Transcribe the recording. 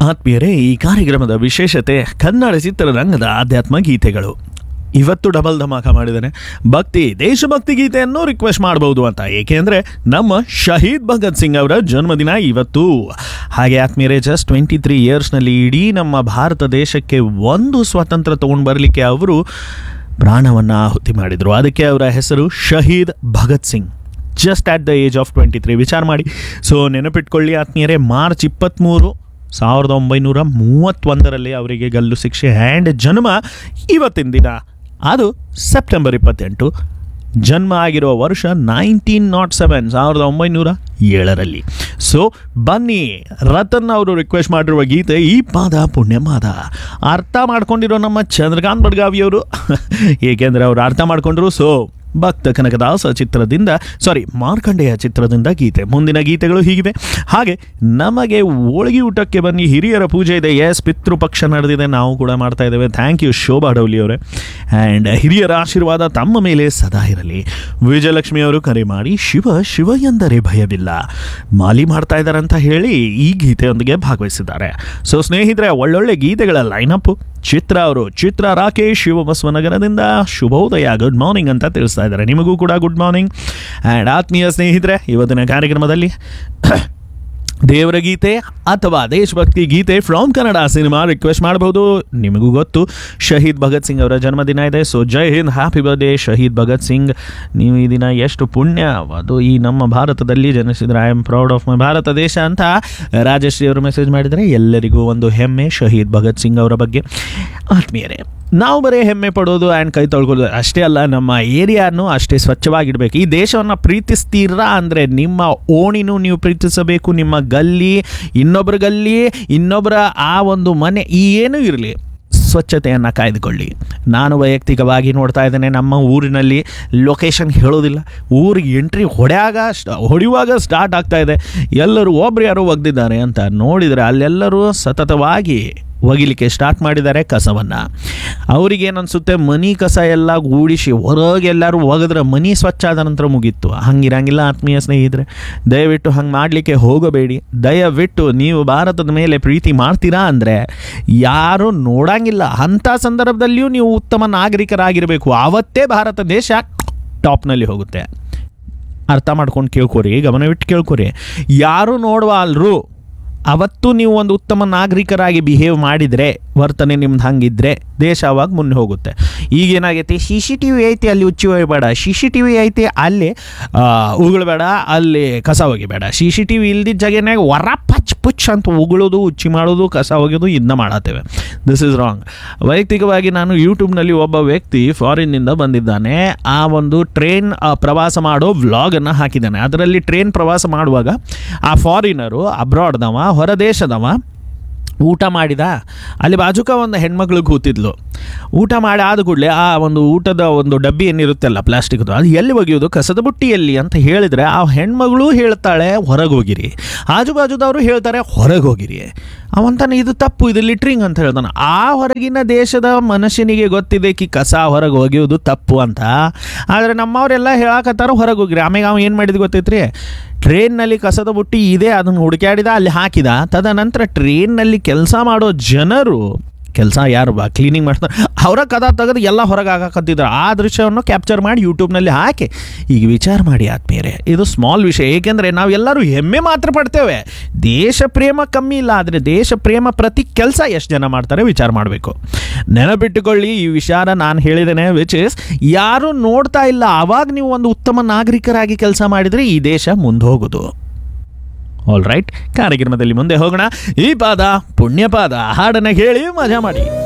ಆತ್ಮೀಯರೇ ಈ ಕಾರ್ಯಕ್ರಮದ ವಿಶೇಷತೆ ಕನ್ನಡ ಚಿತ್ರರಂಗದ ಆಧ್ಯಾತ್ಮ ಗೀತೆಗಳು ಇವತ್ತು ಡಬಲ್ ಧಮಾಕ ಮಾಡಿದ್ದಾನೆ ಭಕ್ತಿ ದೇಶಭಕ್ತಿ ಗೀತೆಯನ್ನು ರಿಕ್ವೆಸ್ಟ್ ಮಾಡಬಹುದು ಅಂತ ಏಕೆಂದರೆ ನಮ್ಮ ಶಹೀದ್ ಭಗತ್ ಸಿಂಗ್ ಅವರ ಜನ್ಮದಿನ ಇವತ್ತು ಹಾಗೆ ಆತ್ಮೀಯರೇ ಜಸ್ಟ್ ಟ್ವೆಂಟಿ ತ್ರೀ ಇಯರ್ಸ್ನಲ್ಲಿ ಇಡೀ ನಮ್ಮ ಭಾರತ ದೇಶಕ್ಕೆ ಒಂದು ಸ್ವಾತಂತ್ರ್ಯ ತೊಗೊಂಡು ಬರಲಿಕ್ಕೆ ಅವರು ಪ್ರಾಣವನ್ನು ಆಹುತಿ ಮಾಡಿದರು ಅದಕ್ಕೆ ಅವರ ಹೆಸರು Shaheed Bhagat Singh just at the age of twenty three ವಿಚಾರ ಮಾಡಿ ಸೊ ನೆನಪಿಟ್ಕೊಳ್ಳಿ ಆತ್ಮೀಯರೇ ಮಾರ್ಚ್ ಇಪ್ಪತ್ತ್ಮೂರು ಸಾವಿರದ ಒಂಬೈನೂರ ಮೂವತ್ತೊಂದರಲ್ಲಿ ಅವರಿಗೆ ಗಲ್ಲು ಶಿಕ್ಷೆ ಆ್ಯಂಡ್ ಜನ್ಮ ಇವತ್ತಿನ ದಿನ ಅದು ಸೆಪ್ಟೆಂಬರ್ ಇಪ್ಪತ್ತೆಂಟು ಜನ್ಮ ಆಗಿರೋ ವರ್ಷ ನೈನ್ಟೀನ್ ನಾಟ್ ಸೆವೆನ್ ಸಾವಿರದ ಒಂಬೈನೂರ ಏಳರಲ್ಲಿ ಸೊ ಬನ್ನಿ ರತನ್ ಅವರು ರಿಕ್ವೆಸ್ಟ್ ಮಾಡಿರುವ ಗೀತೆ ಈ ಪಾದ ಪುಣ್ಯ ಮಾದ ಅರ್ಥ ಮಾಡ್ಕೊಂಡಿರೋ ನಮ್ಮ ಚಂದ್ರಕಾಂತ್ ಬಡ್ಗಾವಿಯವರು ಏಕೆಂದರೆ ಅವರು ಅರ್ಥ ಮಾಡ್ಕೊಂಡ್ರು ಸೊ ಭಕ್ತ ಕನಕದಾಸ ಚಿತ್ರದಿಂದ ಸಾರಿ ಮಾರ್ಕಂಡೇಯ ಚಿತ್ರದಿಂದ ಗೀತೆ ಮುಂದಿನ ಗೀತೆಗಳು ಹೀಗಿವೆ ಹಾಗೆ ನಮಗೆ ಹೋಳಿಗೆ ಊಟಕ್ಕೆ ಬನ್ನಿ ಹಿರಿಯರ ಪೂಜೆ ಇದೆ ಎಸ್ ಪಿತೃಪಕ್ಷ ನಡೆದಿದೆ ನಾವು ಕೂಡ ಮಾಡ್ತಾ ಇದ್ದೇವೆ ಥ್ಯಾಂಕ್ ಯು ಶೋಭಾ ಡೌಲಿ ಅವರೇ ಆ್ಯಂಡ್ ಹಿರಿಯರ ಆಶೀರ್ವಾದ ತಮ್ಮ ಮೇಲೆ ಸದಾ ಇರಲಿ ವಿಜಯಲಕ್ಷ್ಮಿ ಅವರು ಕರೆ ಮಾಡಿ ಶಿವ ಶಿವ ಎಂದರೆ ಭಯವಿಲ್ಲ ಮಾಲಿ ಮಾಡ್ತಾ ಇದ್ದಾರೆ ಅಂತ ಹೇಳಿ ಈ ಗೀತೆಯೊಂದಿಗೆ ಭಾಗವಹಿಸಿದ್ದಾರೆ ಸೊ ಸ್ನೇಹಿತರೆ ಒಳ್ಳೊಳ್ಳೆ ಗೀತೆಗಳ ಲೈನಪ್ಪು ಚಿತ್ರ ಅವರು ಚಿತ್ರ ರಾಕೇಶ್ ಶಿವಬಸವನಗರದಿಂದ ಶುಭೋದಯ ಗುಡ್ ಮಾರ್ನಿಂಗ್ ಅಂತ ತಿಳಿಸ್ತಾ ಇದ್ದಾರೆ ನಿಮಗೂ ಕೂಡ ಗುಡ್ ಮಾರ್ನಿಂಗ್ ಆ್ಯಂಡ್ ಆತ್ಮೀಯ ಸ್ನೇಹಿತರೆ ಇವತ್ತಿನ ಕಾರ್ಯಕ್ರಮದಲ್ಲಿ ದೇವರ ಗೀತೆ ಅಥವಾ ದೇಶಭಕ್ತಿ ಗೀತೆ ಫ್ರಾಮ್ ಕನ್ನಡ ಸಿನಿಮಾ ರಿಕ್ವೆಸ್ಟ್ ಮಾಡಬಹುದು ನಿಮಗೂ ಗೊತ್ತು ಶಹೀದ್ ಭಗತ್ ಸಿಂಗ್ ಅವರ ಜನ್ಮದಿನ ಇದೆ ಸೊ ಜೈ ಹಿಂದ್ ಹ್ಯಾಪಿ ಬರ್ಡೇ ಶಹೀದ್ ಭಗತ್ ಸಿಂಗ್ ನೀವು ಈ ದಿನ ಎಷ್ಟು ಪುಣ್ಯ ಅದು ಈ ನಮ್ಮ ಭಾರತದಲ್ಲಿ ಜನಿಸಿದ್ರೆ I am proud of my Bharata ದೇಶ ಅಂತ ರಾಜಶ್ರೀ ಅವರು ಮೆಸೇಜ್ ಮಾಡಿದರೆ ಎಲ್ಲರಿಗೂ ಒಂದು ಹೆಮ್ಮೆ ಶಹೀದ್ ಭಗತ್ ಸಿಂಗ್ ಅವರ ಬಗ್ಗೆ ಆತ್ಮೀಯರೇ ನಾವು ಬರೀ ಹೆಮ್ಮೆ ಪಡೋದು ಆ್ಯಂಡ್ ಕೈ ತೊಳ್ಕೊಳ್ಳೋದು ಅಷ್ಟೇ ಅಲ್ಲ ನಮ್ಮ ಏರಿಯಾನು ಅಷ್ಟೇ ಸ್ವಚ್ಛವಾಗಿಡಬೇಕು ಈ ದೇಶವನ್ನು ಪ್ರೀತಿಸ್ತೀರಾ ಅಂದರೆ ನಿಮ್ಮ ಓಣಿನೂ ನೀವು ಪ್ರೀತಿಸಬೇಕು ನಿಮ್ಮ ಗಲ್ಲಿ ಇನ್ನೊಬ್ಬರ ಗಲ್ಲಿ ಇನ್ನೊಬ್ಬರ ಆ ಒಂದು ಮನೆ ಈ ಏನೂ ಇರಲಿ ಸ್ವಚ್ಛತೆಯನ್ನು ಕಾಯ್ದುಕೊಳ್ಳಿ ನಾನು ವೈಯಕ್ತಿಕವಾಗಿ ನೋಡ್ತಾ ಇದ್ದೇನೆ ನಮ್ಮ ಊರಿನಲ್ಲಿ ಲೊಕೇಶನ್ ಹೇಳೋದಿಲ್ಲ ಊರಿಗೆ ಎಂಟ್ರಿ ಹೊಡೆಯಾಗ ಸ್ಟ್ ಹೊಡೆಯುವಾಗ ಸ್ಟಾರ್ಟ್ ಆಗ್ತಾ ಇದೆ ಎಲ್ಲರೂ ಒಬ್ರು ಯಾರೋ ಒಗ್ದಿದ್ದಾರೆ ಅಂತ ನೋಡಿದರೆ ಅಲ್ಲೆಲ್ಲರೂ ಸತತವಾಗಿ ಒಗಿಲಿಕ್ಕೆ ಸ್ಟಾರ್ಟ್ ಮಾಡಿದ್ದಾರೆ ಕಸವನ್ನು ಅವ್ರಿಗೇನನ್ಸುತ್ತೆ ಮನಿ ಕಸ ಎಲ್ಲ ಗೂಡಿಸಿ ಹೊರಗೆ ಎಲ್ಲರೂ ಒಗೆದ್ರೆ ಮನಿ ಸ್ವಚ್ಛ ಆದ ನಂತರ ಮುಗೀತು ಹಂಗಿರಂಗಿಲ್ಲ ಆತ್ಮೀಯ ಸ್ನೇಹಿತರೆ ದಯವಿಟ್ಟು ಹಂಗೆ ಮಾಡಲಿಕ್ಕೆ ಹೋಗಬೇಡಿ ದಯವಿಟ್ಟು ನೀವು ಭಾರತದ ಮೇಲೆ ಪ್ರೀತಿ ಮಾಡ್ತೀರಾ ಅಂದರೆ ಯಾರು ನೋಡಂಗಿಲ್ಲ ಅಂಥ ಸಂದರ್ಭದಲ್ಲಿಯೂ ನೀವು ಉತ್ತಮ ನಾಗರಿಕರಾಗಿರಬೇಕು ಆವತ್ತೇ ಭಾರತ ದೇಶ ಟಾಪ್ನಲ್ಲಿ ಹೋಗುತ್ತೆ ಅರ್ಥ ಮಾಡ್ಕೊಂಡು ಕೇಳ್ಕೊರಿ ಗಮನವಿಟ್ಟು ಕೇಳ್ಕೊರಿ ಯಾರು ನೋಡುವಲ್ರು ಅವತ್ತು ನೀವು ಒಂದು ಉತ್ತಮ ನಾಗರಿಕರಾಗಿ ಬಿಹೇವ್ ಮಾಡಿದರೆ ವರ್ತನೆ ನಿಮ್ದು ಹಂಗಿದ್ರೆ ದೇಶ ಅವಾಗ ಮುನ್ನೆ ಹೋಗುತ್ತೆ ಈಗೇನಾಗೈತಿ ಸಿ ಸಿ ಟಿ ವಿ ಐತಿ ಅಲ್ಲಿ ಉಚ್ಚಿ ಒಯ್ಯಬೇಡ ಸಿ ಸಿ ಟಿ ವಿ ಐತಿ ಅಲ್ಲಿ ಆ, ಉಗುಳ್ಬೇಡ ಅಲ್ಲಿ ಕಸ ಒಗಿಬೇಡ ಸಿ ಸಿ ಟಿ ವಿ ಇಲ್ದಿದ್ದ ಜಾಗನಾಗ ವರ ಪಚ್ ಪುಚ್ ಅಂತ ಉಗುಳೋದು ಉಚ್ಚಿ ಮಾಡೋದು ಕಸ ಒಗೆಯೋದು ಇದನ್ನ ಮಾಡತ್ತೇವೆ ದಿಸ್ ಇಸ್ ರಾಂಗ್ ವೈಯಕ್ತಿಕವಾಗಿ ನಾನು ಯೂಟ್ಯೂಬ್ನಲ್ಲಿ ಒಬ್ಬ ವ್ಯಕ್ತಿ ಫಾರಿನ್ನಿಂದ ಬಂದಿದ್ದಾನೆ ಆ ಒಂದು ಟ್ರೈನ್ ಪ್ರವಾಸ ಮಾಡೋ ವ್ಲಾಗನ್ನು ಹಾಕಿದ್ದಾನೆ ಅದರಲ್ಲಿ ಟ್ರೈನ್ ಪ್ರವಾಸ ಮಾಡುವಾಗ ಆ ಫಾರಿನರು ಅಬ್ರಾಡ್ದವ ಹೊರದೇಶದವ ಊಟ ಮಾಡಿದ ಅಲ್ಲಿ ಬಾಜುಕ ಒಂದು ಹೆಣ್ಮಕ್ಳು ಕೂತಿದ್ಲು ಊಟ ಮಾಡಿ ಆದ ಕೂಡಲೇ ಆ ಒಂದು ಊಟದ ಒಂದು ಡಬ್ಬಿ ಏನಿರುತ್ತಲ್ಲ ಪ್ಲಾಸ್ಟಿಕ್ದು ಅದು ಎಲ್ಲಿ ಒಗೆಯೋದು ಕಸದ ಬುಟ್ಟಿಯಲ್ಲಿ ಅಂತ ಹೇಳಿದರೆ ಆ ಹೆಣ್ಮಗಳು ಹೇಳ್ತಾಳೆ ಹೊರಗೆ ಹೋಗಿರಿ ಆಜು ಬಾಜುದವರು ಹೇಳ್ತಾರೆ ಹೊರಗೆ ಹೋಗಿರಿ ಅವಂತಾನೆ ಇದು ತಪ್ಪು ಇದು ಲಿಟ್ರಿಂಗ್ ಅಂತ ಹೇಳ್ತಾನೆ ಆ ಹೊರಗಿನ ದೇಶದ ಮನುಷ್ಯನಿಗೆ ಗೊತ್ತಿದೆ ಕಿ ಕಸ ಹೊರಗೆ ಒಗೆಯೋದು ತಪ್ಪು ಅಂತ ಆದರೆ ನಮ್ಮವರೆಲ್ಲ ಹೇಳಕತ್ತಾರ ಹೊರಗೆ ಹೋಗಿರಿ ಆಮೇಲೆ ಅವ ಏನು ಮಾಡಿದ್ ಗೊತ್ತೈತ್ರಿ ಟ್ರೈನ್ನಲ್ಲಿ ಕಸದ ಬುಟ್ಟಿ ಇದೆ ಅದನ್ನು ಹುಡುಕ್ಯಾಡಿದ ಅಲ್ಲಿ ಹಾಕಿದ ತದನಂತರ ಟ್ರೈನ್ನಲ್ಲಿ ಕೆಲಸ ಮಾಡೋ ಜನರು ಕೆಲಸ ಯಾರು ಬಾ ಕ್ಲೀನಿಂಗ್ ಮಾಡ್ತಾರೆ ಅವರ ಕದ ತೆಗೆದು ಎಲ್ಲ ಹೊರಗೆ ಹಾಕತ್ತಿದ್ರು ಆ ದೃಶ್ಯವನ್ನು ಕ್ಯಾಪ್ಚರ್ ಮಾಡಿ ಯೂಟ್ಯೂಬ್ನಲ್ಲಿ ಹಾಕಿ ಈಗ ವಿಚಾರ ಮಾಡಿ ಆತ್ಮೀಯರೇ ಇದು ಸ್ಮಾಲ್ ವಿಷಯ ಏಕೆಂದರೆ ನಾವು ಎಲ್ಲರೂ ಹೆಮ್ಮೆ ಮಾತ್ರ ಪಡ್ತೇವೆ ದೇಶ ಪ್ರೇಮ ಕಮ್ಮಿ ಇಲ್ಲ ಆದರೆ ದೇಶ ಪ್ರೇಮ ಪ್ರತಿ ಕೆಲಸ ಎಷ್ಟು ಜನ ಮಾಡ್ತಾರೆ ವಿಚಾರ ಮಾಡಬೇಕು ನೆನಪಿಟ್ಟುಕೊಳ್ಳಿ ಈ ವಿಚಾರ ನಾನು ಹೇಳಿದ್ದೇನೆ ವಿಚ್ ಇಸ್ ಯಾರು ನೋಡ್ತಾ ಇಲ್ಲ ಆವಾಗ ನೀವು ಒಂದು ಉತ್ತಮ ನಾಗರಿಕರಾಗಿ ಕೆಲಸ ಮಾಡಿದರೆ ಈ ದೇಶ ಮುಂದೆ ಹೋಗೋದು ಆಲ್ ರೈಟ್ ಕಾರ್ಯಕ್ರಮದಲ್ಲಿ ಮುಂದೆ ಹೋಗೋಣ ಈ ಪಾದ ಪುಣ್ಯ ಪಾದ ಹಾಡನ್ನು ಕೇಳಿ ಮಜಾ ಮಾಡಿ